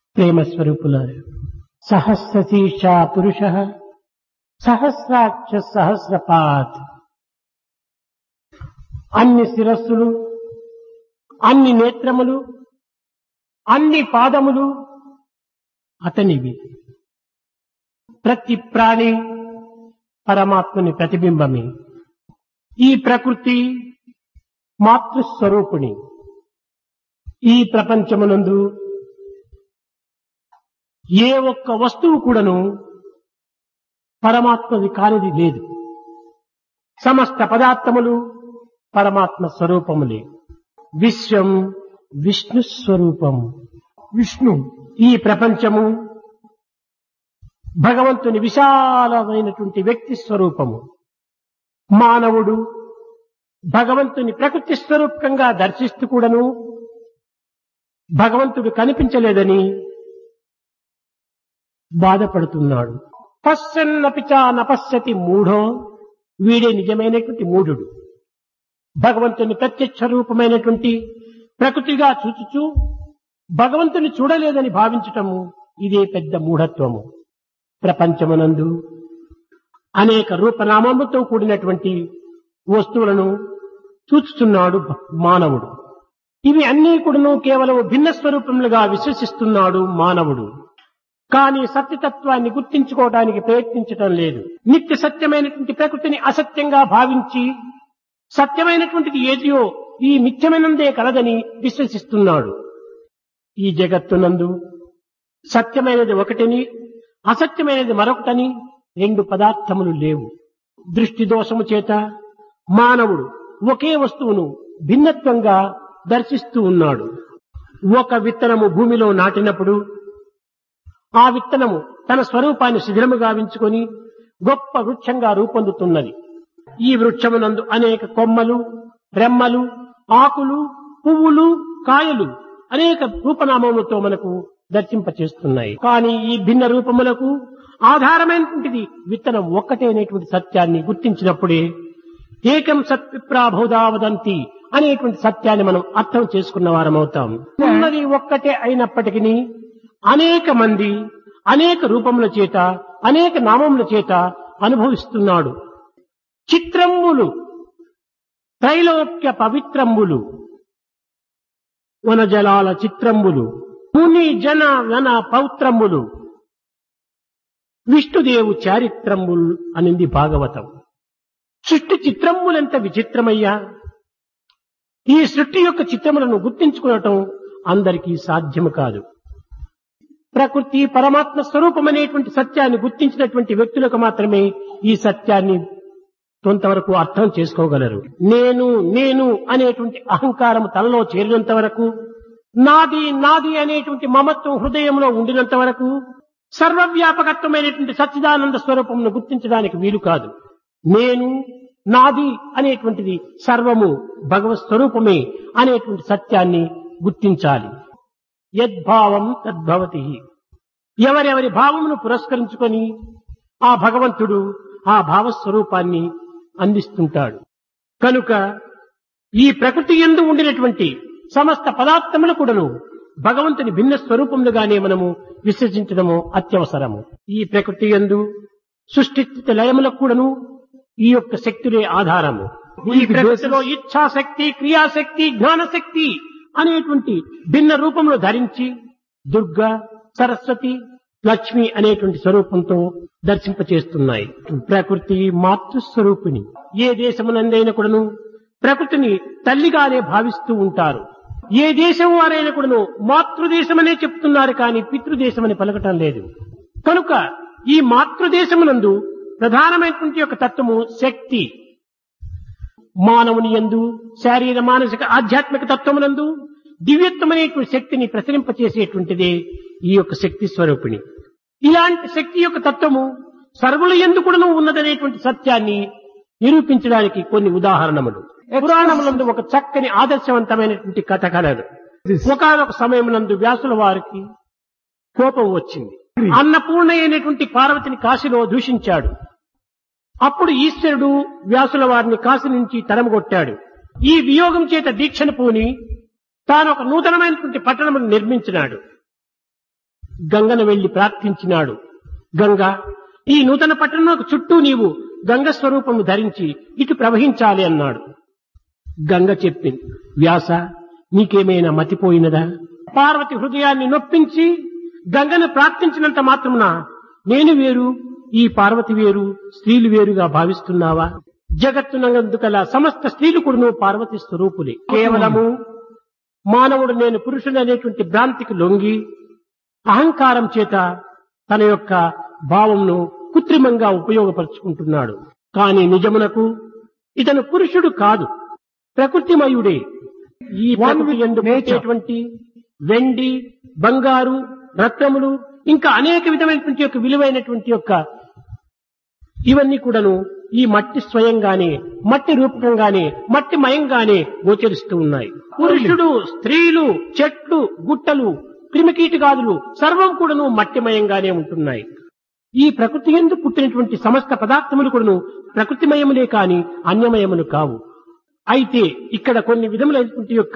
ప్రేమ స్వరూపులారు సహస్రశీర్ష పురుష సహస్రాక్ష సహస్రపాత్ అన్ని శిరస్సులు అన్ని నేత్రములు అన్ని పాదములు అతనివి ప్రతి ప్రాణి పరమాత్మని ప్రతిబింబమే ఈ ప్రకృతి మాతృస్వరూపిణి ఈ ప్రపంచమునందు ఏ ఒక్క వస్తువు కూడాను పరమాత్మది కానిది లేదు సమస్త పదార్థములు పరమాత్మ స్వరూపములే విశ్వం విష్ణు స్వరూపం విష్ణు ఈ ప్రపంచము భగవంతుని విశాలమైనటువంటి వ్యక్తి స్వరూపము మానవుడు భగవంతుని ప్రకృతి స్వరూపంగా దర్శిస్తూ కూడాను భగవంతుడు కనిపించలేదని బాధపడుతున్నాడు పశ్చన్నపిచా నపశ్యతి మూఢో వీడే నిజమైనటువంటి మూఢుడు భగవంతుని ప్రత్యక్ష రూపమైనటువంటి ప్రకృతిగా చూచుచూ భగవంతుని చూడలేదని భావించటము ఇదే పెద్ద మూఢత్వము ప్రపంచమునందు అనేక రూపనామములతో కూడినటువంటి వస్తువులను చూచుతున్నాడు మానవుడు ఇవి అన్నీ కూడాను కేవలం భిన్న స్వరూపములుగా విశ్వసిస్తున్నాడు మానవుడు కానీ సత్యతత్వాన్ని గుర్తించుకోవడానికి ప్రయత్నించటం లేదు నిత్య సత్యమైనటువంటి ప్రకృతిని అసత్యంగా భావించి సత్యమైనటువంటిది ఏదియో ఈ మిథ్యమైనందే కలదని విశ్వసిస్తున్నాడు ఈ జగత్తునందు సత్యమైనది ఒకటిని అసత్యమైనది మరొకటని రెండు పదార్థములు లేవు దృష్టి దోషము చేత మానవుడు ఒకే వస్తువును భిన్నత్వంగా దర్శిస్తూ ఉన్నాడు ఒక విత్తనము భూమిలో నాటినప్పుడు ఆ విత్తనము తన స్వరూపాన్ని శిథిరము గావించుకొని గొప్ప వృక్షంగా రూపొందుతున్నది ఈ వృక్షమునందు అనేక కొమ్మలు రెమ్మలు ఆకులు పువ్వులు కాయలు అనేక రూపనామములతో మనకు దర్శింపచేస్తున్నాయి కానీ ఈ భిన్న రూపములకు ఆధారమైనటువంటిది విత్తనం ఒక్కటే అనేటువంటి సత్యాన్ని గుర్తించినప్పుడే ఏకం సత్విప్రాభౌదా వదంతి అనేటువంటి సత్యాన్ని మనం అర్థం చేసుకున్న వారం అవుతాం ఉన్నది ఒక్కటే అయినప్పటికీ అనేక మంది అనేక రూపముల చేత అనేక నామముల చేత అనుభవిస్తున్నాడు చిత్రంబులు త్రైలోక్య పవిత్రంబులు వనజలాల చిత్రంబులు ముని జన వన పౌత్రంబులు విష్ణుదేవు చారిత్రంబుల్ అనింది భాగవతం సృష్టి చిత్రములెంత విచిత్రమయ్యా ఈ సృష్టి యొక్క చిత్రములను గుర్తించుకోవటం అందరికీ సాధ్యము కాదు ప్రకృతి పరమాత్మ స్వరూపమనేటువంటి సత్యాన్ని గుర్తించినటువంటి వ్యక్తులకు మాత్రమే ఈ సత్యాన్ని కొంతవరకు అర్థం చేసుకోగలరు నేను నేను అనేటువంటి అహంకారం తనలో చేరినంత వరకు నాది నాది అనేటువంటి మమత్వం హృదయంలో ఉండినంత వరకు సర్వవ్యాపకత్వమైనటువంటి సచ్చిదానంద స్వరూపమును గుర్తించడానికి వీలు కాదు నేను నాది అనేటువంటిది సర్వము భగవత్ స్వరూపమే అనేటువంటి సత్యాన్ని గుర్తించాలి యద్భావం తద్భవతి ఎవరెవరి భావమును పురస్కరించుకొని ఆ భగవంతుడు ఆ భావస్వరూపాన్ని అందిస్తుంటాడు కనుక ఈ ప్రకృతి ఎందు ఉండినటువంటి సమస్త పదార్థములు కూడాను భగవంతుని భిన్న స్వరూపములుగానే మనము విశ్వసించడము అత్యవసరము ఈ ప్రకృతి ఎందు సృష్టి లయములకు కూడాను ఈ యొక్క శక్తులే ఆధారము ఈ ప్రకృతిలో ఇచ్ఛాశక్తి క్రియాశక్తి జ్ఞానశక్తి అనేటువంటి భిన్న రూపంలో ధరించి దుర్గా సరస్వతి లక్ష్మి అనేటువంటి స్వరూపంతో దర్శింపచేస్తున్నాయి ప్రకృతి మాతృస్వరూపిణి ఏ దేశమునందైనా కూడాను ప్రకృతిని తల్లిగానే భావిస్తూ ఉంటారు ఏ దేశం వారైనా కూడాను మాతృదేశమనే చెప్తున్నారు కానీ పితృదేశమని పలకటం లేదు కనుక ఈ మాతృదేశమునందు ప్రధానమైనటువంటి యొక్క తత్వము శక్తి మానవుని ఎందు శారీర మానసిక ఆధ్యాత్మిక తత్వమునందు దివ్యత్వమైనటువంటి శక్తిని ప్రసరింపచేసేటువంటిదే ఈ యొక్క శక్తి స్వరూపిణి ఇలాంటి శక్తి యొక్క తత్వము సర్వుల ఎందు కూడా ఉన్నదనేటువంటి సత్యాన్ని నిరూపించడానికి కొన్ని ఉదాహరణములు పురాణములందు ఒక చక్కని ఆదర్శవంతమైనటువంటి కథ కలదు ఒకనొక సమయమునందు వ్యాసుల వారికి కోపం వచ్చింది అన్నపూర్ణ అయినటువంటి పార్వతిని కాశీలో దూషించాడు అప్పుడు ఈశ్వరుడు వ్యాసుల వారిని కాశీ నుంచి తరమగొట్టాడు ఈ వియోగం చేత దీక్షను పూని తాను ఒక నూతనమైనటువంటి పట్టణమును నిర్మించినాడు గంగను వెళ్లి ప్రార్థించినాడు గంగ ఈ నూతన పట్టణంలో చుట్టూ నీవు గంగ స్వరూపము ధరించి ఇటు ప్రవహించాలి అన్నాడు గంగ చెప్పింది వ్యాస నీకేమైనా మతిపోయినదా పార్వతి హృదయాన్ని నొప్పించి గంగను ప్రార్థించినంత మాత్రమున నేను వేరు ఈ పార్వతి వేరు స్త్రీలు వేరుగా భావిస్తున్నావా జగత్తునందు గల సమస్త స్త్రీలు కూడా పార్వతి స్వరూపులే కేవలము మానవుడు నేను పురుషుడు అనేటువంటి భ్రాంతికి లొంగి అహంకారం చేత తన యొక్క భావంను కృత్రిమంగా ఉపయోగపరుచుకుంటున్నాడు కానీ నిజమునకు ఇతను పురుషుడు కాదు ప్రకృతిమయుడే ఈ ప్రకృతి ఎందు పుట్టేటువంటి వెండి బంగారు రత్నములు ఇంకా అనేక విధమైనటువంటి యొక్క విలువైనటువంటి యొక్క ఇవన్నీ కూడాను ఈ మట్టి స్వయంగానే మట్టి రూపకంగానే మట్టి మయంగానే గోచరిస్తూ ఉన్నాయి పురుషుడు స్త్రీలు చెట్లు గుట్టలు క్రిమికీటకాదులు సర్వం కూడాను మట్టిమయంగానే ఉంటున్నాయి ఈ ప్రకృతి ఎందు పుట్టినటువంటి సమస్త పదార్థములు కూడాను ప్రకృతిమయములే కాని అన్యమయములు కావు అయితే ఇక్కడ కొన్ని విధములైనటువంటి యొక్క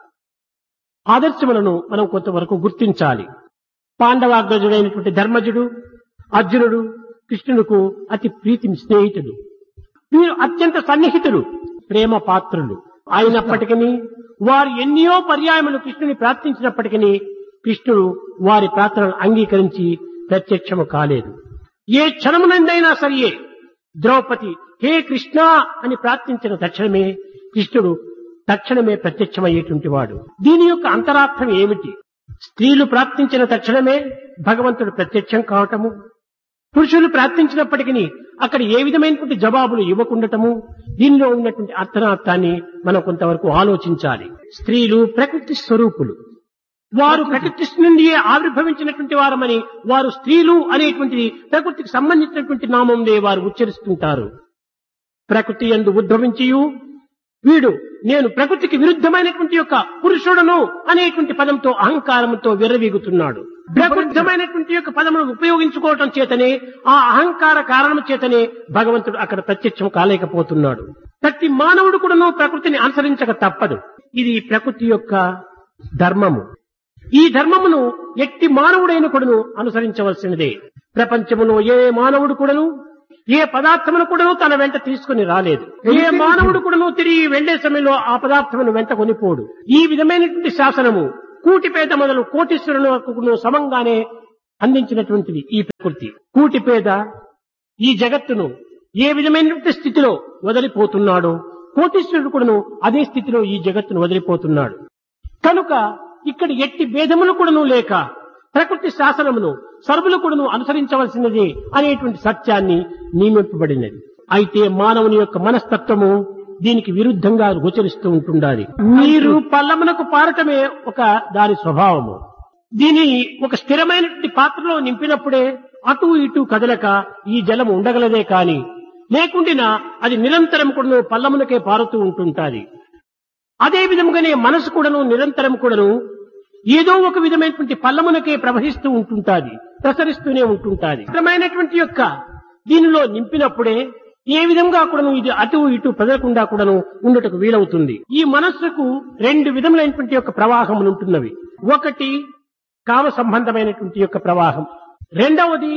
ఆదర్శములను మనం కొంతవరకు గుర్తించాలి పాండవాగ్రజుడైనటువంటి ధర్మజుడు అర్జునుడు కృష్ణుడుకు అతి ప్రీతి స్నేహితుడు వీరు అత్యంత సన్నిహితులు ప్రేమ పాత్రులు అయినప్పటికీ వారు ఎన్నో పర్యాయములు కృష్ణుని ప్రార్థించినప్పటికీ కృష్ణుడు వారి ప్రార్థనలు అంగీకరించి ప్రత్యక్షము కాలేదు ఏ క్షణమునందైనా సరియే ద్రౌపది హే కృష్ణ అని ప్రార్థించిన తక్షణమే కృష్ణుడు తక్షణమే ప్రత్యక్షమయ్యేటువంటి వాడు దీని యొక్క అంతరార్థం ఏమిటి స్త్రీలు ప్రార్థించిన తక్షణమే భగవంతుడు ప్రత్యక్షం కావటము పురుషులు ప్రార్థించినప్పటికీ అక్కడ ఏ విధమైనటువంటి జవాబులు ఇవ్వకుండటము దీనిలో ఉన్నటువంటి అర్థనార్థాన్ని మనం కొంతవరకు ఆలోచించాలి స్త్రీలు ప్రకృతి స్వరూపులు వారు ప్రకృతి నుండియే ఆవిర్భవించినటువంటి వారమని వారు స్త్రీలు అనేటువంటిది ప్రకృతికి సంబంధించినటువంటి నామంలో వారు ఉచ్చరిస్తుంటారు ప్రకృతి ఎందు ఉద్భవించియు వీడు నేను ప్రకృతికి విరుద్ధమైనటువంటి యొక్క పురుషుడను అనేటువంటి పదంతో అహంకారంతో విర్రవీగుతున్నాడు ప్రబుద్ధమైనటువంటి యొక్క పదమును ఉపయోగించుకోవటం చేతనే ఆ అహంకార కారణం చేతనే భగవంతుడు అక్కడ ప్రత్యక్షం కాలేకపోతున్నాడు ప్రతి మానవుడు కూడాను ప్రకృతిని అనుసరించక తప్పదు ఇది ప్రకృతి యొక్క ధర్మము ఈ ధర్మమును ఎట్టి మానవుడైన కూడాను అనుసరించవలసినదే ప్రపంచములో ఏ మానవుడు కూడాను ఏ పదార్థమును కూడాను తన వెంట తీసుకుని రాలేదు ఏ మానవుడు కూడాను తిరిగి వెళ్లే సమయంలో ఆ పదార్థమును వెంట కొనిపోడు ఈ విధమైనటువంటి శాసనము కూటిపేద మొదలు కోటీశ్వరులకు సమంగానే అందించినటువంటిది ఈ ప్రకృతి కూటిపేద ఈ జగత్తును ఏ విధమైనటువంటి స్థితిలో వదిలిపోతున్నాడో కోటీశ్వరుడు కూడాను అదే స్థితిలో ఈ జగత్తును వదిలిపోతున్నాడు కనుక ఇక్కడ ఎట్టి భేదములు కూడాను లేక ప్రకృతి శాసనమును సర్వులు కూడాను అనుసరించవలసినది అనేటువంటి సత్యాన్ని నియమింపబడినది అయితే మానవుని యొక్క మనస్తత్వము దీనికి విరుద్ధంగా గోచరిస్తూ ఉంటుండాలి నీరు పల్లమునకు పారటమే ఒక దాని స్వభావము దీని ఒక స్థిరమైనటువంటి పాత్రలో నింపినప్పుడే అటు ఇటు కదలక ఈ జలం ఉండగలదే కాని లేకుండినా అది నిరంతరం కూడాను పల్లమునకే పారుతూ ఉంటుంటాది అదే విధముగానే మనసు కూడాను నిరంతరం కూడాను ఏదో ఒక విధమైనటువంటి పల్లమునకే ప్రవహిస్తూ ఉంటుంటాది ప్రసరిస్తూనే ఉంటుంటాది క్రమైనటువంటి యొక్క దీనిలో నింపినప్పుడే ఏ విధంగా కూడాను ఇది అటు ఇటు పెదలకుండా కూడాను ఉండటకు వీలవుతుంది ఈ మనస్సుకు రెండు విధములైనటువంటి యొక్క ప్రవాహం ఉంటున్నవి ఒకటి కామ సంబంధమైనటువంటి యొక్క ప్రవాహం రెండవది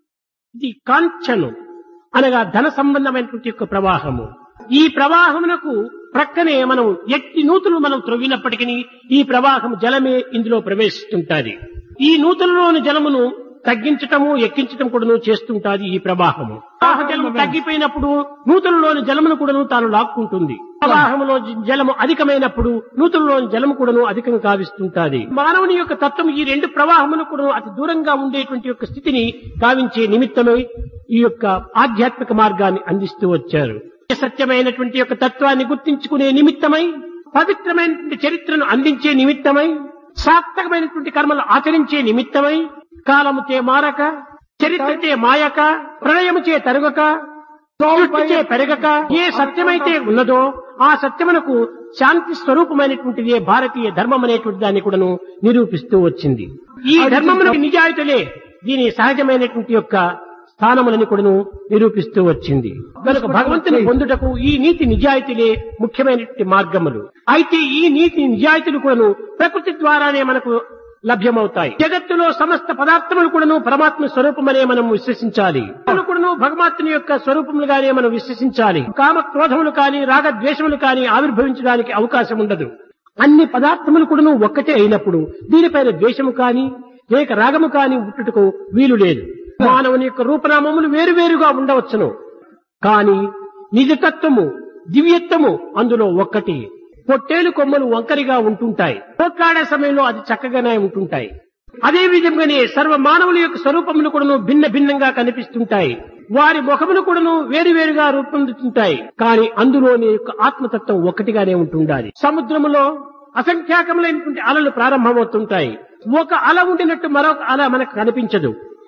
ఇది కాంచను అనగా ధన సంబంధమైనటువంటి యొక్క ప్రవాహము ఈ ప్రవాహమునకు ప్రక్కనే మనం ఎట్టి నూతులు మనం త్రవ్వినప్పటికీ ఈ ప్రవాహం జలమే ఇందులో ప్రవేశిస్తుంటాది ఈ నూతులలోని జలమును తగ్గించటము ఎక్కించటం కూడాను చేస్తుంటాది ఈ ప్రవాహము ప్రవాహ జలము తగ్గిపోయినప్పుడు నూతులలోని జలమును కూడాను తాను లాక్కుంటుంది ప్రవాహములో జ- జలము అధికమైనప్పుడు నూతులలోని జలము కూడాను అధికంగా కావిస్తుంటాది మానవుని యొక్క తత్వం ఈ రెండు ప్రవాహములు కూడా అతి దూరంగా ఉండేటువంటి యొక్క స్థితిని కావించే నిమిత్తమై ఈ యొక్క ఆధ్యాత్మిక మార్గాన్ని అందిస్తూ వచ్చారు సత్యమైనటువంటి యొక్క తత్వాన్ని గుర్తించుకునే నిమిత్తమై పవిత్రమైనటువంటి చరిత్రను అందించే నిమిత్తమై సార్థకమైనటువంటి కర్మలు ఆచరించే నిమిత్తమై కాలముచే మారక చరిత్రచే మాయక ప్రళయముచే తరుగక సృష్టిచే పెరగక ఏ సత్యమైతే ఉన్నదో ఆ సత్యమునకు శాంతి స్వరూపమైనటువంటిది భారతీయ ధర్మం అనేటువంటి దాన్ని కూడాను నిరూపిస్తూ వచ్చింది ఈ ధర్మమునకు నిజాయితీలే దీని సహజమైనటువంటి యొక్క స్థానములని కూడాను నిరూపిస్తూ వచ్చింది కనుక భగవంతుని పొందుటకు ఈ నీతి నిజాయితీలే ముఖ్యమైనటువంటి మార్గములు అయితే ఈ నీతి నిజాయితీలు కూడాను ప్రకృతి ద్వారానే మనకు లభ్యమవుతాయి జగత్తులో సమస్త పదార్థములు కూడాను పరమాత్మ స్వరూపమనే మనం విశ్వసించాలి అవి కూడాను భగవంతుని యొక్క స్వరూపములుగానే మనం విశ్వసించాలి కామ క్రోధములు కానీ రాగ ద్వేషములు కానీ ఆవిర్భవించడానికి అవకాశం ఉండదు అన్ని పదార్థములు కూడాను ఒక్కటే అయినప్పుడు దీనిపైన ద్వేషము కానీ లేక రాగము కానీ పుట్టుటకు వీలు లేదు మానవుని యొక్క రూపనామములు వేరువేరుగా ఉండవచ్చును కానీ నిజతత్వము దివ్యత్వము అందులో ఒక్కటి పొట్టేలు కొమ్మలు వంకరిగా ఉంటుంటాయి పోట్లాడే సమయంలో అది చక్కగానే ఉంటుంటాయి అదే విధంగానే సర్వ మానవుల యొక్క స్వరూపములు కూడాను భిన్న భిన్నంగా కనిపిస్తుంటాయి వారి ముఖములు కూడాను వేరువేరుగా రూపొందుతుంటాయి కానీ అందులోని యొక్క ఆత్మతత్వం ఒకటిగానే ఉంటుండాలి సముద్రములో అసంఖ్యాకములైనటువంటి అలలు ప్రారంభమవుతుంటాయి ఒక అల ఉండినట్టు మరొక అల మనకు కనిపించదు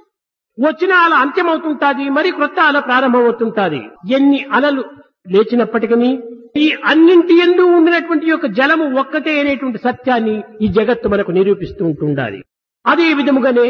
వచ్చిన అల అంత్యమవుతుంటాది మరి క్రొత్త అల ప్రారంభమవుతుంటాది ఎన్ని అలలు లేచినప్పటికీ ఈ అన్నింటి ఎందు ఉండినటువంటి యొక్క జలము ఒక్కటే అనేటువంటి సత్యాన్ని ఈ జగత్తు మనకు నిరూపిస్తూ ఉంటుండాలి అదే విధముగానే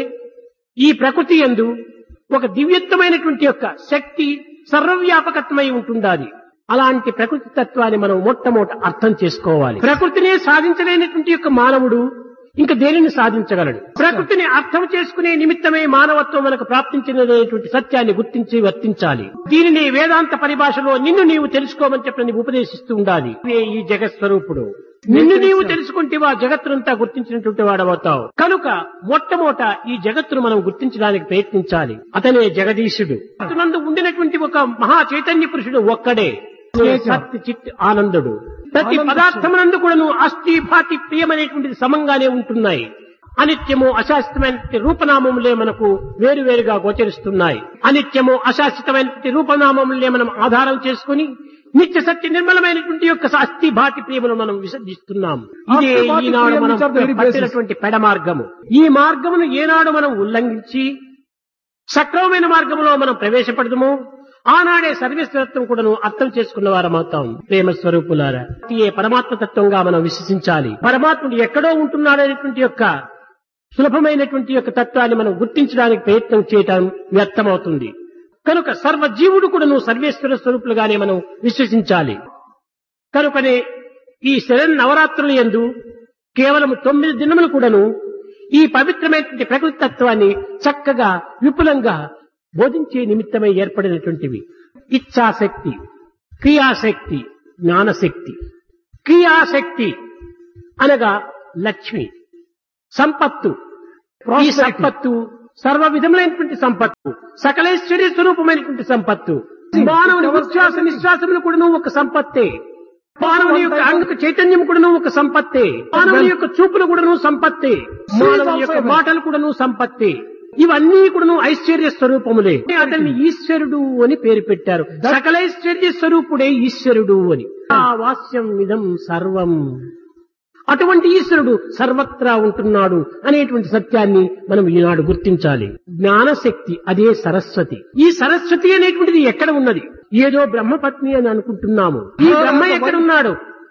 ఈ ప్రకృతి ఎందు ఒక దివ్యత్వమైనటువంటి యొక్క శక్తి సర్వవ్యాపకత్వమై ఉంటుండాలి అలాంటి ప్రకృతి తత్వాన్ని మనం మొట్టమొదట అర్థం చేసుకోవాలి ప్రకృతినే సాధించలేనటువంటి యొక్క మానవుడు ఇంకా దేనిని సాధించగలడు ప్రకృతిని అర్థం చేసుకునే నిమిత్తమే మానవత్వం మనకు ప్రాప్తించినటువంటి సత్యాన్ని గుర్తించి వర్తించాలి దీనిని వేదాంత పరిభాషలో నిన్ను నీవు తెలుసుకోమని చెప్పి నీవు ఉపదేశిస్తూ ఉండాలి ఇదే ఈ జగత్ స్వరూపుడు నిన్ను నీవు తెలుసుకుంటేవా జగత్తునంతా గుర్తించినటువంటి వాడవుతావు కనుక మొట్టమొదట ఈ జగత్తును మనం గుర్తించడానికి ప్రయత్నించాలి అతనే జగదీశుడు అతనందు ఉండినటువంటి ఒక మహా చైతన్య పురుషుడు ఒక్కడే సత్ చిత్ ఆనందుడు ప్రతి పదార్థమునందు కూడాను అస్థి భాతి ప్రియమైనటువంటిది సమంగానే ఉంటున్నాయి అనిత్యము అశాశ్వతమైన రూపనామములే మనకు వేరువేరుగా గోచరిస్తున్నాయి అనిత్యము అశాశ్వతమైనటువంటి రూపనామములే మనం ఆధారం చేసుకుని నిత్య సత్య నిర్మలమైనటువంటి యొక్క అస్థి భాతి ప్రియమును మనం విసర్జిస్తున్నాం ఇదే అస్థి భాతి ఈనాడు ప్రియం మనం which are the very పట్టినటువంటి పెడ మార్గము ఈ మార్గమును ఏనాడు మనం ఉల్లంఘించి సక్రమమైన మార్గంలో మనం ప్రవేశపడదము ఆనాడే సర్వేశ్వరత్వం కూడాను అర్థం చేసుకున్న వారమవుతాం ప్రేమ స్వరూపులారా ఏ పరమాత్మ తత్వంగా మనం విశ్వసించాలి పరమాత్ముడు ఎక్కడో ఉంటున్నాడనేటువంటి యొక్క సులభమైనటువంటి యొక్క తత్వాన్ని మనం గుర్తించడానికి ప్రయత్నం చేయటం వ్యర్థమవుతుంది కనుక సర్వజీవుడు కూడాను సర్వేశ్వర స్వరూపులుగానే మనం విశ్వసించాలి కనుకనే ఈ శరణ్ నవరాత్రుల యందు కేవలం తొమ్మిది దినములు కూడాను ఈ పవిత్రమైనటువంటి ప్రకృతి తత్వాన్ని చక్కగా విపులంగా బోధించే నిమిత్తమై ఏర్పడినటువంటివి ఇచ్ఛాశక్తి క్రియాశక్తి జ్ఞానశక్తి క్రియాశక్తి అనగా లక్ష్మి సంపత్తు ఈ సంపత్తు సర్వ విధములైనటువంటి సంపత్తు సకలేశ్వర్య స్వరూపమైనటువంటి సంపత్తు మానవుని ఉచ్ఛ్వాస నిశ్వాసములు కూడాను ఒక సంపత్తే మానవుని యొక్క అంగక చైతన్యం కూడాను ఒక సంపత్తే మానవుని యొక్క చూపులు కూడాను సంపత్తే మానవుని యొక్క మాటలు కూడాను సంపత్తే ఇవన్నీ కూడాను ఐశ్వర్య స్వరూపములే అతన్ని ఈశ్వరుడు అని పేరు పెట్టారు సకలైశ్వర్య స్వరూపుడే ఈశ్వరుడు అని ఆ వాస్యం ఇదం సర్వం అటువంటి ఈశ్వరుడు సర్వత్రా ఉంటున్నాడు అనేటువంటి సత్యాన్ని మనం ఈనాడు గుర్తించాలి జ్ఞానశక్తి అదే సరస్వతి ఈ సరస్వతి అనేటువంటిది ఎక్కడ ఉన్నది ఏదో బ్రహ్మపత్ని అని అనుకుంటున్నాము ఈ బ్రహ్మ ఎక్కడున్నాడు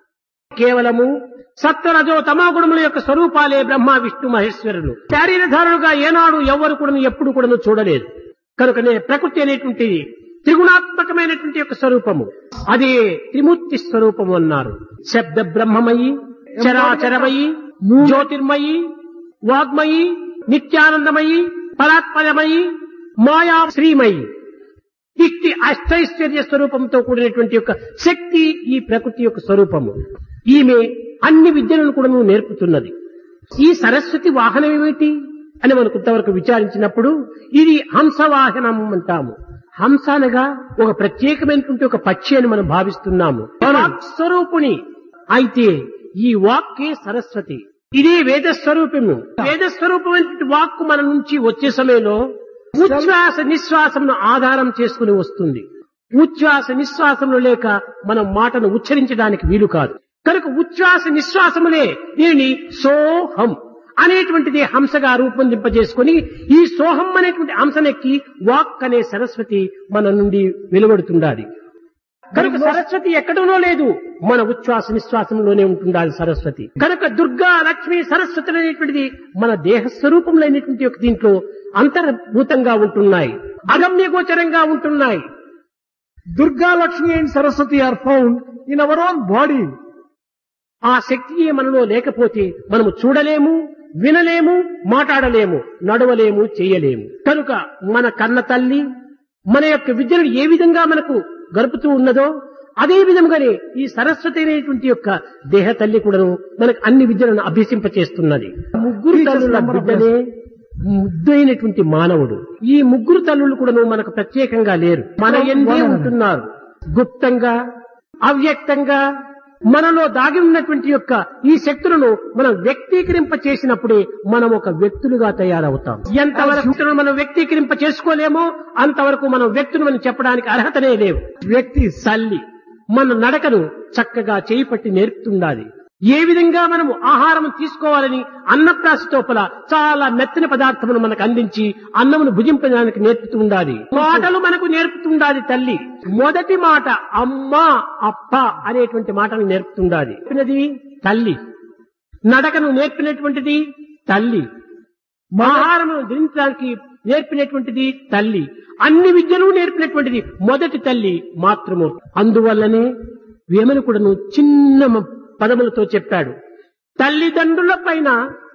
కేవలము సత్వరజో తమాగుణముల యొక్క స్వరూపాలే బ్రహ్మ విష్ణు మహేశ్వరులు శారీరధారులుగా ఏనాడు ఎవ్వరు కూడా ఎప్పుడు కూడా చూడలేదు కనుకనే ప్రకృతి అనేటువంటిది త్రిగుణాత్మకమైనటువంటి యొక్క స్వరూపము అదే త్రిమూర్తి స్వరూపము అన్నారు శబ్ద బ్రహ్మమయి చరాచరమయి జ్యోతిర్మయి వాగ్మయి నిత్యానందమయి పరాత్పరమయి మాయా శ్రీమయి ఇట్టి అష్టైశ్వర్య స్వరూపంతో కూడినటువంటి యొక్క శక్తి ఈ ప్రకృతి యొక్క స్వరూపము ఈమె అన్ని విద్యలను కూడా నేర్పుతున్నది ఈ సరస్వతి వాహనం ఏమిటి అని మనం కొంతవరకు విచారించినప్పుడు ఇది హంసవాహనం అంటాము హంస అనగా ఒక ప్రత్యేకమైనటువంటి ఒక పక్షి అని మనం భావిస్తున్నాము వాక్ స్వరూపుని అయితే ఈ వాక్కే సరస్వతి ఇదే వేద స్వరూపము వేద స్వరూపమైనటువంటి వాక్కు మన నుంచి వచ్చే సమయంలో ఉచ్ఛ్వాస నిశ్వాసమును ఆధారం చేసుకుని వస్తుంది ఉచ్ఛ్వాస నిశ్వాసములు లేక మనం మాటను ఉచ్చరించడానికి వీలు కాదు కనుక ఉచ్ఛ్వాస నిశ్వాసములే దీనిని సోహం అనేటువంటిది హంసగా రూపొందింపజేసుకుని ఈ సోహం అనేటువంటి హంసనెక్కి వాక్ అనే సరస్వతి మన నుండి వెలువడుతుండాలి కనుక సరస్వతి ఎక్కడనో లేదు మన ఉచ్ఛ్వాస నిశ్వాసంలోనే ఉంటుండాలి సరస్వతి కనుక దుర్గా లక్ష్మి సరస్వతి అనేటువంటిది మన దేహ స్వరూపంలో అయినటువంటి ఒక దీంట్లో అంతర్భూతంగా ఉంటున్నాయి అగమ్య గోచరంగా ఉంటున్నాయి Durga, Lakshmi and Saraswati are found in our own body. ఆ శక్తి మనలో లేకపోతే మనము చూడలేము వినలేము మాట్లాడలేము నడవలేము చేయలేము కనుక మన కన్న తల్లి మన యొక్క విద్యను ఏ విధంగా మనకు గడుపుతూ ఉన్నదో అదే విధంగానే ఈ సరస్వతి అనేటువంటి యొక్క దేహ తల్లి కూడాను మనకు అన్ని విద్యలను అభ్యసింపచేస్తున్నది ముగ్గురు తల్లుల బిడ్డనే ముద్దైనటువంటి మానవుడు ఈ ముగ్గురు తల్లులు కూడాను మనకు ప్రత్యేకంగా లేరు మన ఎందే ఉంటున్నారు గుప్తంగా అవ్యక్తంగా మనలో దాగి ఉన్నటువంటి యొక్క ఈ శక్తులను మనం వ్యక్తీకరింప చేసినప్పుడే మనం ఒక వ్యక్తులుగా తయారవుతాం ఎంతవరకు శక్తులను మనం వ్యక్తీకరింప చేసుకోలేమో అంతవరకు మనం వ్యక్తులు మనం చెప్పడానికి అర్హతనే లేవు వ్యక్తి తల్లి మన నడకను చక్కగా చేయి పట్టి నేర్పుతుండాలి ఏ విధంగా మనము ఆహారం తీసుకోవాలని అన్నప్రాసతోపల చాలా మెత్తని పదార్థమును మనకు అందించి అన్నమును భుజింపడానికి నేర్పుతూ ఉండాలి మాటలు మనకు నేర్పుతుండాలి తల్లి మొదటి మాట అమ్మ అప్ప అనేటువంటి మాటలు నేర్పుతుండాలి నేర్పినది తల్లి నడకను నేర్పినటువంటిది తల్లి ఆహారమును ధరించడానికి నేర్పినటువంటిది తల్లి అన్ని విద్యలు నేర్పినటువంటిది మొదటి తల్లి మాతృమూర్తి అందువల్లనే వేమనకుడను చిన్న మ- పదములతో చెప్పాడు తల్లిదండ్రుల పైన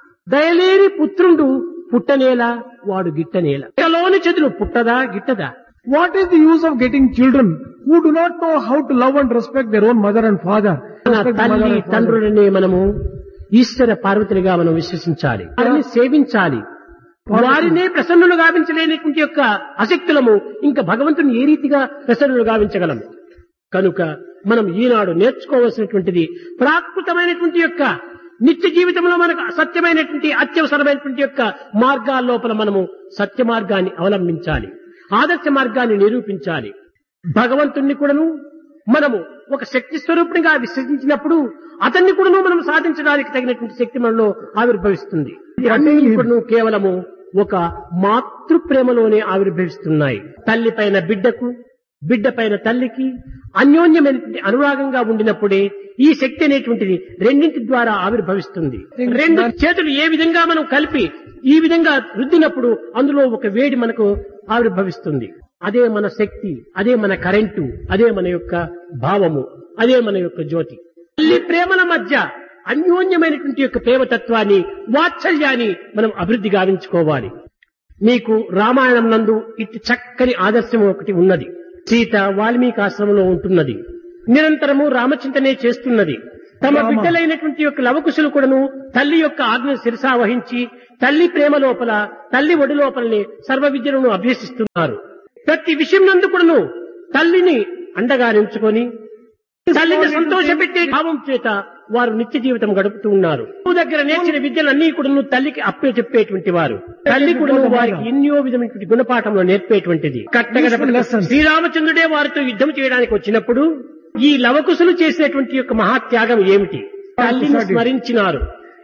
దయలేని పుత్రుండు పుట్టనేల వాడు గిట్టనేల పుట్టలోని చెదులు పుట్టదా గిట్టదా What is the use of getting children who do not know how to love and respect their own mother and father? మన Respect the mother తల్లి and father. తండ్రులనే మనము ఈశ్వర పార్వతులుగా మనం విశ్వసించాలి వారిని సేవించాలి వారినే ప్రసన్నులు గావించలేనటువంటి యొక్క అశక్తులము ఇంకా భగవంతుని ఏ రీతిగా ప్రసన్నులు గావించగలము కనుక మనం ఈనాడు నేర్చుకోవలసినటువంటిది ప్రాకృతమైనటువంటి యొక్క నిత్య జీవితంలో మనకు సత్యమైనటువంటి అత్యవసరమైనటువంటి యొక్క మార్గాల లోపల మనము సత్య మార్గాన్ని అవలంబించాలి ఆదర్శ మార్గాన్ని నిరూపించాలి భగవంతుణ్ణి కూడాను మనము ఒక శక్తి స్వరూపునిగా విశ్వసించినప్పుడు అతన్ని కూడాను మనం సాధించడానికి తగినటువంటి శక్తి మనలో ఆవిర్భవిస్తుంది అన్ని కూడాను కేవలము ఒక మాతృ ప్రేమలోనే ఆవిర్భవిస్తున్నాయి తల్లి పైన బిడ్డకు బిడ్డ పైన తల్లికి అన్యోన్యమైనటువంటి అనురాగంగా ఉండినప్పుడే ఈ శక్తి అనేటువంటిది రెండింటి ద్వారా ఆవిర్భవిస్తుంది రెండు చేతులు ఏ విధంగా మనం కలిపి ఈ విధంగా రుద్దినప్పుడు అందులో ఒక వేడి మనకు ఆవిర్భవిస్తుంది అదే మన శక్తి అదే మన కరెంటు అదే మన యొక్క భావము అదే మన యొక్క జ్యోతి తల్లి ప్రేమల మధ్య అన్యోన్యమైనటువంటి యొక్క ప్రేమతత్వాన్ని వాత్సల్యాన్ని మనం అభివృద్ధి గావించుకోవాలి మీకు రామాయణం నందు ఇట్టి చక్కని ఆదర్శం ఒకటి ఉన్నది సీత వాల్మీకి ఆశ్రమంలో ఉంటున్నది నిరంతరము రామచింతనే చేస్తున్నది తమ రామ. బిడ్డలైనటువంటి యొక్క లవకుశులు కూడాను తల్లి యొక్క ఆజ్ఞ శిరసా వహించి తల్లి ప్రేమ లోపల తల్లి ఒడి లోపలనే సర్వ విద్యలను అభ్యసిస్తున్నారు ప్రతి విషయం నందు కూడాను తల్లిని అండగా నించుకొని తల్లిని సంతోషపెట్టే భావం చేత వారు నిత్య జీవితం గడుపుతూ ఉన్నారు గురువు దగ్గర నేర్చిన విద్యలన్నీ కూడా తల్లికి అప్పే చెప్పేటువంటి వారు తల్లి కూడా వారికి ఎన్నో విధమైనటువంటి గుణపాఠంలో నేర్పేటువంటిది కట్టగడ lessons. శ్రీరామచంద్రుడే వారితో యుద్ధం చేయడానికి వచ్చినప్పుడు ఈ లవకుశులు చేసినటువంటి యొక్క మహాత్యాగం ఏమిటి తల్లిని స్మరించినారు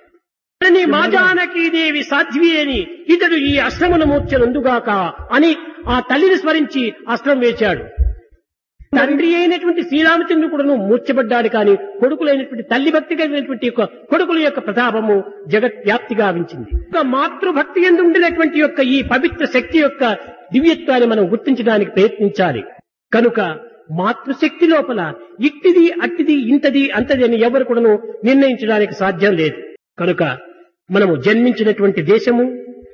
తనని మాజానకి దేవి సాధ్వి అని ఇతడు ఈ అశ్రమను మూర్చనందుగాక అని ఆ తల్లిని స్మరించి అస్త్రం వేశాడు తండ్రి అయినటువంటి శ్రీరామచంద్రుడు కూడాను మూర్చబడ్డాడు కానీ కొడుకులైనటువంటి తల్లి భక్తి కలిగినటువంటి యొక్క కొడుకుల యొక్క ప్రతాపము జగత్ వ్యాప్తి గావించింది ఒక మాతృభక్తి ఎందు ఉండినటువంటి యొక్క ఈ పవిత్ర శక్తి యొక్క దివ్యత్వాన్ని మనం గుర్తించడానికి ప్రయత్నించాలి కనుక మాతృశక్తి లోపల ఇట్టిది అట్టిది ఇంతది అంతది అని ఎవరు కూడాను నిర్ణయించడానికి సాధ్యం లేదు కనుక మనము జన్మించినటువంటి దేశము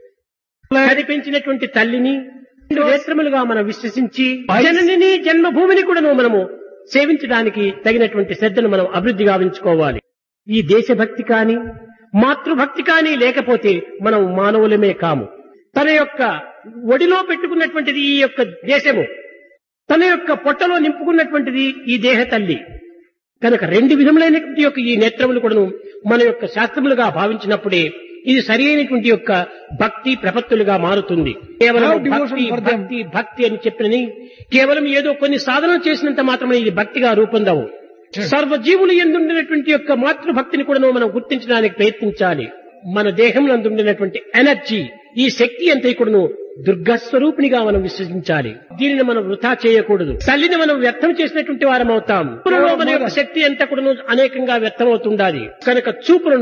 కనిపించినటువంటి తల్లిని రెండు నేత్రములుగా మనం విశ్వసించి జననిని జన్మభూమిని కూడా మనము సేవించడానికి తగినటువంటి శ్రద్ధను మనం అభివృద్ధి గావించుకోవాలి ఈ దేశభక్తి కాని మాతృభక్తి కానీ లేకపోతే మనం మానవులమే కాము తన యొక్క ఒడిలో పెట్టుకున్నటువంటిది ఈ యొక్క దేశము తన యొక్క పొట్టలో నింపుకున్నటువంటిది ఈ దేహ తల్లి కనుక రెండు విధములైనటువంటి యొక్క ఈ నేత్రములు కూడాను మన యొక్క శాస్త్రములుగా భావించినప్పుడే ఇది సరి అయినటువంటి యొక్క భక్తి ప్రపత్తులుగా మారుతుంది కేవలం Have devotion భక్తి for them. భక్తి భక్తి అని చెప్పినని కేవలం ఏదో కొన్ని సాధనలు చేసినంత మాత్రమే ఇది భక్తిగా రూపొందవు సర్వజీవులు ఎందుండినటువంటి యొక్క మాతృభక్తిని కూడా మనం గుర్తించడానికి ప్రయత్నించాలి మన దేహంలో ఉండినటువంటి ఎనర్జీ ఈ శక్తి అంతా కూడాను దుర్గా స్వరూపిణిగా మనం విశ్వసించాలి దీనిని మనం వృధా చేయకూడదు తల్లిని మనం వ్యర్థం చేసినటువంటి వారం అవుతాం చూపులలో మన యొక్క శక్తి అంతా కూడాను అనేకంగా వ్యర్థమవుతుండాలి కనుక చూపులను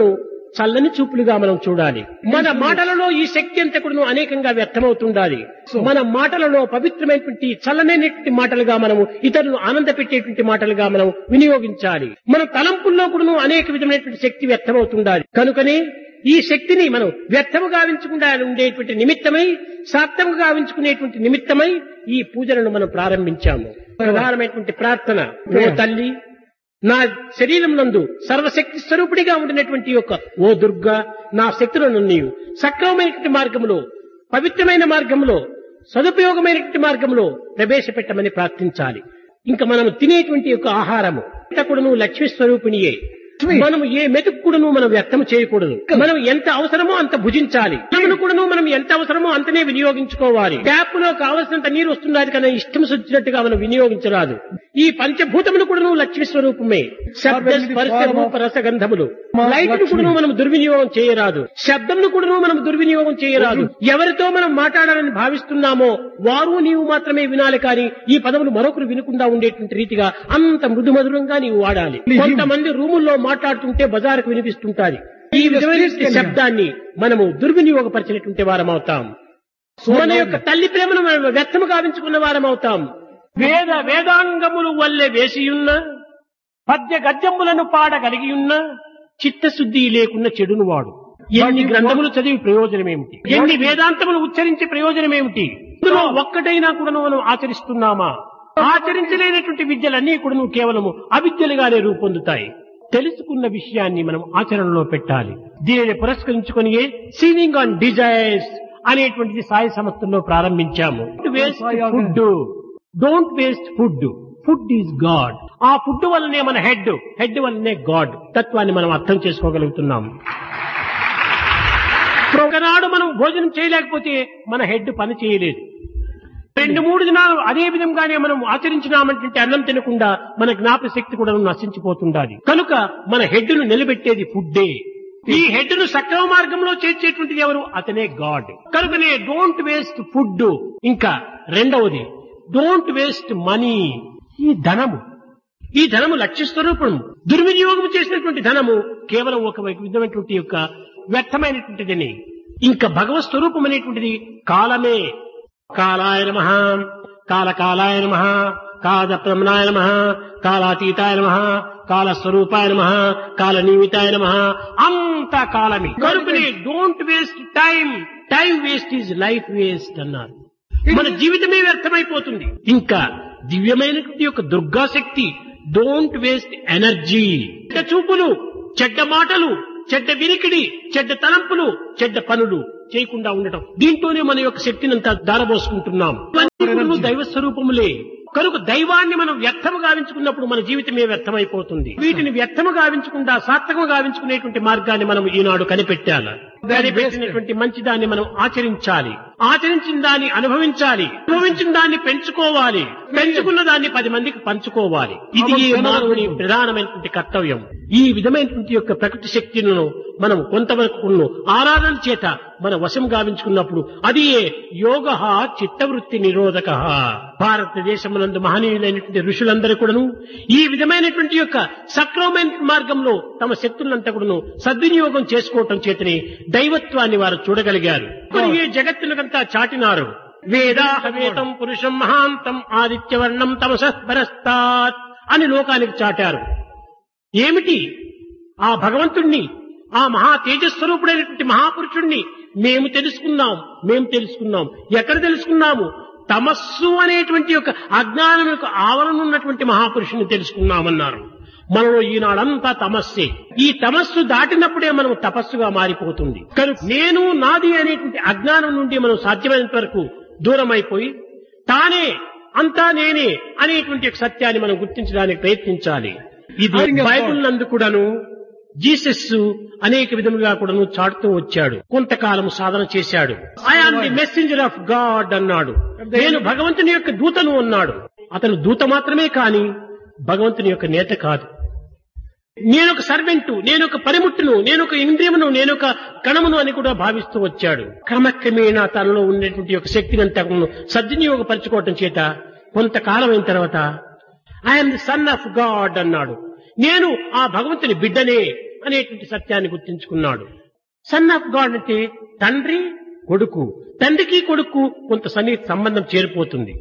చల్లని చూపులుగా మనం చూడాలి మన మాటలలో ఈ శక్తి అంతా కూడా అనేకంగా వ్యక్తమవుతుండాలి మన మాటలలో పవిత్రమైనటువంటి చల్లనైనటువంటి మాటలుగా మనము ఇతరులను ఆనంద పెట్టేటువంటి మాటలుగా మనం వినియోగించాలి మన తలంపుల్లో కూడా అనేక విధమైనటువంటి శక్తి వ్యక్తమవుతుండాలి కనుకనే ఈ శక్తిని మనం వ్యర్థము గావించకుండా ఉండేటువంటి నిమిత్తమై సార్థము గావించుకునేటువంటి నిమిత్తమై ఈ పూజలను మనం ప్రారంభించాము ప్రధానమైనటువంటి ప్రార్థన ఓ తల్లి నా శరీరం నందు సర్వశక్తి స్వరూపుడిగా ఉండినటువంటి యొక్క ఓ దుర్గా నా శక్తులను నీవు సక్రమమైనటువంటి మార్గంలో పవిత్రమైన మార్గంలో సదుపయోగమైనటువంటి మార్గంలో ప్రవేశపెట్టమని ప్రార్థించాలి ఇంకా మనం తినేటువంటి యొక్క ఆహారము కూడాను లక్ష్మీ స్వరూపిణియే మనం ఏ మెతుక్కుడును మనం వ్యక్తం చేయకూడదు మనం ఎంత అవసరమో అంత భుజించాలి మనము కూడాను మనం ఎంత అవసరమో అంతనే వినియోగించుకోవాలి ట్యాప్ లో కావలసినంత నీరు వస్తున్నది కానీ ఇష్టం వచ్చినట్టుగా మనం వినియోగించరాదు ఈ పంచభూతములు కూడాను లక్ష్మీ స్వరూపమే శబ్ద స్పర్శ రూప రసగంధములు లైట్ ను కూడాను మనం దుర్వినియోగం చేయరాదు శబ్దంను కూడాను మనం దుర్వినియోగం చేయరాదు ఎవరితో మనం మాట్లాడాలని భావిస్తున్నామో వారు నీవు మాత్రమే వినాలి కానీ ఈ పదములు మరొకరు వినకుండా ఉండేటువంటి రీతిగా అంత మృదు మధురంగా నీవు వాడాలి కొంతమంది రూముల్లో మాట్లాడుతుంటే బజారుకు వినిపిస్తుంటాది ఈ విధమైన శబ్దాన్ని మనము దుర్వినియోగపరిచినటువంటి వారం అవుతాం మన యొక్క తల్లి ప్రేమను మనం వ్యక్తము గావించుకున్న వారం అవుతాం వేద వేదాంగములు వల్లే వేసియున్న పద్య గద్యములను పాడగలిగియున్న చిత్తశుద్ధి లేకున్న చెడును వాడు ఎన్ని గ్రంథములు చదివి ప్రయోజనం ఏమిటి ఎన్ని వేదాంతములు ఉచ్చరించి ప్రయోజనం ఏమిటి ఇందులో ఒక్కటైనా కూడా మనం ఆచరిస్తున్నామా ఆచరించలేనటువంటి విద్యలన్నీ కూడా కేవలము అవిద్యలుగానే రూపొందుతాయి తెలుసుకున్న విషయాన్ని మనం ఆచరణలో పెట్టాలి దీనిని పురస్కరించుకొని సీవింగ్ ఆన్ డిజైర్స్ అనేటువంటిది సాయి సంస్థల్లో ప్రారంభించాము waste food don't waste food food is god ఆ ఫుడ్ వల్లనే మన హెడ్ హెడ్ వల్లనే గాడ్ తత్వాన్ని మనం అర్థం చేసుకోగలుగుతున్నాం ఒకనాడు మనం భోజనం చేయలేకపోతే మన హెడ్ పని చేయలేదు రెండు మూడు దినాలు అదే విధంగానే మనం ఆచరించినామంటే అన్నం తినకుండా మన జ్ఞాపక శక్తి కూడా నశించిపోతుండాలి కనుక మన హెడ్ ను నిలబెట్టేది ఫుడ్డే ఈ హెడ్ ను సక్రమ మార్గంలో చేర్చేటువంటిది ఎవరు అతనే గాడ్ కనుకనే డోంట్ వేస్ట్ ఫుడ్ ఇంకా రెండవది డోంట్ వేస్ట్ మనీ ఈ ధనము ఈ ధనము లక్ష్య స్వరూపం దుర్వినియోగం చేసినటువంటి ధనము కేవలం ఒక విధమైనటువంటి యొక్క వ్యర్థమైనటువంటిదని ఇంకా భగవత్ స్వరూపం అనేటువంటిది కాలమే కాలాయ నమ కాలకాలాయ నమ కాల ప్రమణాయ నమ కాలాతీతాయ నమ కాలస్వరూపాయ నమ కాల నియమితాయ నమ అంత కాలమే కనుకనే don't waste time time waste is life waste అన్నారు మన జీవితమే వ్యర్థమైపోతుంది ఇంకా దివ్యమైనటువంటి యొక్క దుర్గాశక్తి డోంట్ వేస్ట్ ఎనర్జీ చెడ్డ చూపులు చెడ్డ మాటలు చెడ్డ వినికిడి చెడ్డ తలంపులు చెడ్డ పనులు చేయకుండా ఉండటం దీంతోనే మన యొక్క శక్తిని అంతా దారబోసుకుంటున్నాం ఇవన్నీ కూడా దైవ స్వరూపములే కనుక దైవాన్ని మనం వ్యర్థము గావించుకున్నప్పుడు మన జీవితమే వ్యర్థమైపోతుంది వీటిని వ్యర్థము గావించకుండా సార్థకము గావించుకునేటువంటి మార్గాన్ని మనం ఈనాడు కనిపెట్టాలి కనిపెట్టినటువంటి మంచి దాన్ని మనం ఆచరించాలి ఆచరించిన దాన్ని అనుభవించాలి అనుభవించిన దాన్ని పెంచుకోవాలి పెంచుకున్న దాన్ని పది మందికి పంచుకోవాలి ఇది ఈ మానవుని ప్రధానమైనటువంటి కర్తవ్యం ఈ విధమైనటువంటి యొక్క ప్రకృతి శక్తులను మనం కొంతవరకు ఆరాధన చేత మన వశం గావించుకున్నప్పుడు అది యోగ చిత్తవృత్తి నిరోధక భారతదేశమునందు మహనీయులైనటువంటి ఋషులందరూ కూడాను ఈ విధమైనటువంటి యొక్క సక్రమమైన మార్గంలో తమ శక్తులంతా కూడాను సద్వినియోగం చేసుకోవటం చేతనే దైవత్వాన్ని వారు చూడగలిగారు మరి ఈ జగత్తులకంతా చాటినారు వేదాహ వేదం పురుషం మహాంతం ఆదిత్యవర్ణం తమసపరస్తాత్ అని లోకానికి చాటారు ఏమిటి ఆ భగవంతుణ్ణి ఆ మహా తేజస్వరూపుడైనటువంటి మహాపురుషుణ్ణి మేము తెలుసుకున్నాం మేము తెలుసుకున్నాం ఎక్కడ తెలుసుకున్నాము తమస్సు అనేటువంటి యొక్క అజ్ఞానం యొక్క ఆవరణ ఉన్నటువంటి మహాపురుషుని తెలుసుకున్నామన్నారు మనలో ఈనాడంతా తమస్సే ఈ తమస్సు దాటినప్పుడే మనం తపస్సుగా మారిపోతుంది కనుక నేను నాది అనేటువంటి అజ్ఞానం నుండి మనం సాధ్యమైనంత వరకు దూరం అయిపోయి తానే అంతా నేనే అనేటువంటి ఒక సత్యాన్ని మనం గుర్తించడానికి ప్రయత్నించాలి ఇది బైబుల్ నందు కూడాను జీసస్ అనేక విధములుగా కూడాను చాటుతూ వచ్చాడు కొంతకాలం సాధన చేశాడు I am the messenger of god అన్నాడు నేను భగవంతుని యొక్క దూతను అన్నాడు అతను దూత మాత్రమే కాని భగవంతుని యొక్క నేత కాదు నేను ఒక సర్వెంటు నేను ఒక పరిముట్టును నేను ఒక ఇంద్రియమును నేను ఒక కణమును అని కూడా భావిస్తూ వచ్చాడు క్రమక్రమేణా తనలో ఉన్నటువంటి ఒక శక్తిని అంతా సద్వినియోగపరచుకోవటం చేత కొంతకాలం అయిన తర్వాత I am the son of god అన్నాడు నేను ఆ భగవంతుని బిడ్డనే అనేటువంటి సత్యాన్ని గుర్తించుకున్నాడు సన్ ఆఫ్ గాడ్ అంటే తండ్రి కొడుకు తండ్రికి కొడుకు కొంత సన్నిహిత సంబంధం చేరిపోతుంది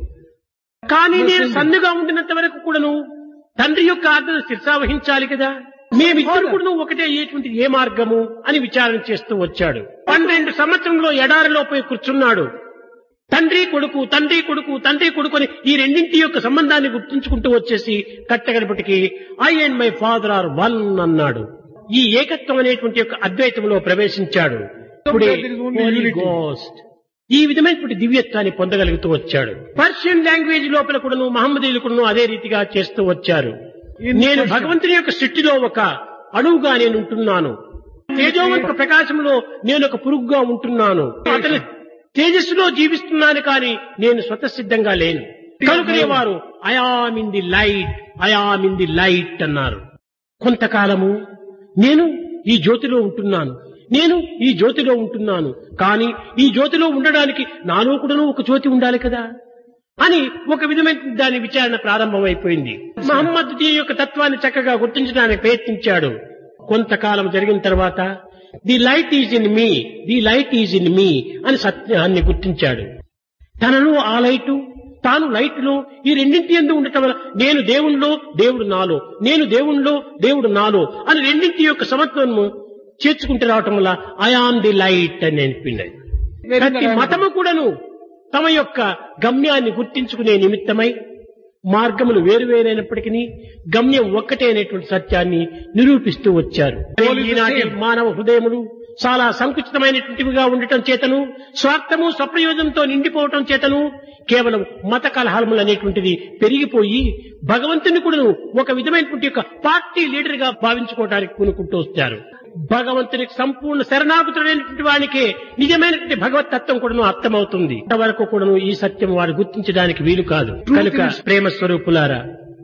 కానీ నేను సన్నుగా ఉండినంత వరకు కూడాను తండ్రి యొక్క ఆజ్ఞను శిర్సావహించాలి కదా మేమిద్దరు కూడా ఒకటే అయ్యేటువంటి ఏ మార్గము అని విచారణ చేస్తూ వచ్చాడు పన్నెండు సంవత్సరంలో ఎడారిలో పోయి కూర్చున్నాడు తండ్రి కొడుకు తండ్రి కొడుకు తండ్రి కొడుకు అని ఈ రెండింటి యొక్క సంబంధాన్ని గుర్తుంచుకుంటూ వచ్చేసి కట్టగడపటికి I and my father are one అన్నాడు ఈ ఏకత్వం అనేటువంటి యొక్క అద్వైతంలో ప్రవేశించాడు ఇప్పుడే There is only Holy unity. Ghost. ఈ విధమైనటువంటి దివ్యత్వాన్ని పొందగలుగుతూ వచ్చాడు పర్షియన్ లాంగ్వేజ్ లోపల కూడాను మహమ్మదీయులు కూడాను అదే రీతిగా చేస్తూ వచ్చారు In నేను Persian. భగవంతుని యొక్క సృష్టిలో ఒక అణువుగా నేను ఉంటున్నాను తేజోవంత ప్రకాశంలో నేను ఒక పురుగుగా ఉంటున్నాను అతని తేజస్సులో జీవిస్తున్నాను కానీ నేను స్వతసిద్ధంగా లేను కనుకనే వారు I am in the light I am in the light అన్నారు కొంతకాలము నేను ఈ జ్యోతిలో ఉంటున్నాను నేను ఈ జ్యోతిలో ఉంటున్నాను కానీ ఈ జ్యోతిలో ఉండడానికి నాలో కూడాను ఒక జ్యోతి ఉండాలి కదా అని ఒక విధమైన దాని విచారణ ప్రారంభమైపోయింది మహమ్మద్ దీని యొక్క తత్వాన్ని చక్కగా గుర్తించడానికి ప్రయత్నించాడు కొంతకాలం జరిగిన తర్వాత the light is in me the light is in me అని సత్యాన్ని గుర్తించాడు తనలో ఆ లైటు తాను లైట్లో ఈ రెండింటి ఎందు ఉండటం వల్ల నేను దేవుణ్ణిలో దేవుడు నాలో నేను దేవుణ్ణిలో దేవుడు నాలో అని రెండింటి యొక్క సమత్వము చేర్చుకుంటూ రావటం వల్ల ఐ ఆమ్ ది లైట్ అని అనిపింది ప్రతి మతము కూడాను తమ యొక్క గమ్యాన్ని గుర్తించుకునే నిమిత్తమై మార్గములు వేరువేరైనప్పటికీ గమ్యం ఒక్కటే అనేటువంటి సత్యాన్ని నిరూపిస్తూ వచ్చారు ఈనాటి మానవ హృదయములు చాలా సంకుచితమైనటువంటివిగా ఉండటం చేతను స్వార్థము స్వప్రయోజనంతో నిండిపోవటం చేతను కేవలం మత కలహాలములు అనేటువంటిది పెరిగిపోయి భగవంతుని కూడా ఒక విధమైనటువంటి యొక్క పార్టీ లీడర్ గా భావించుకోవడానికి పూనుకుంటూ వస్తారు భగవంతునికి సంపూర్ణ శరణాగతుడైనటువంటి వానికే నిజమైనటువంటి భగవత్ తత్వం కూడాను అర్థమవుతుంది అంతవరకు కూడాను ఈ సత్యం వారు గుర్తించడానికి వీలు కాదు కనుక ప్రేమ స్వరూపులారా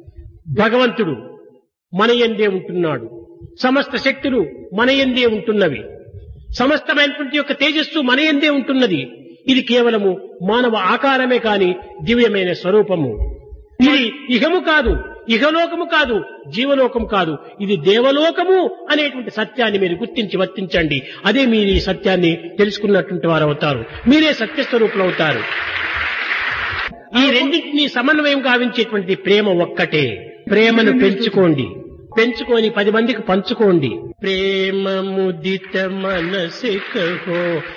భగవంతుడు మన ఎందే ఉంటున్నాడు సమస్త శక్తులు మన ఎందే ఉంటున్నవి సమస్తమైనటువంటి యొక్క తేజస్సు మన ఎందే ఉంటున్నది ఇది కేవలము మానవ ఆకారమే కాని దివ్యమైన స్వరూపము ఇది ఇహము కాదు ఇహలోకము కాదు జీవలోకము కాదు ఇది దేవలోకము అనేటువంటి సత్యాన్ని మీరు గుర్తించి వర్తించండి అదే మీరు ఈ సత్యాన్ని తెలుసుకున్నటువంటి వారు అవుతారు మీరే సత్యస్వరూపులు అవుతారు ఈ రెండింటినీ సమన్వయం గావించేటువంటి ప్రేమ ఒక్కటే ప్రేమను పెంచుకోండి పెంచుకొని పది మందికి పంచుకోండి ప్రేమ ముదిత మనసిక హో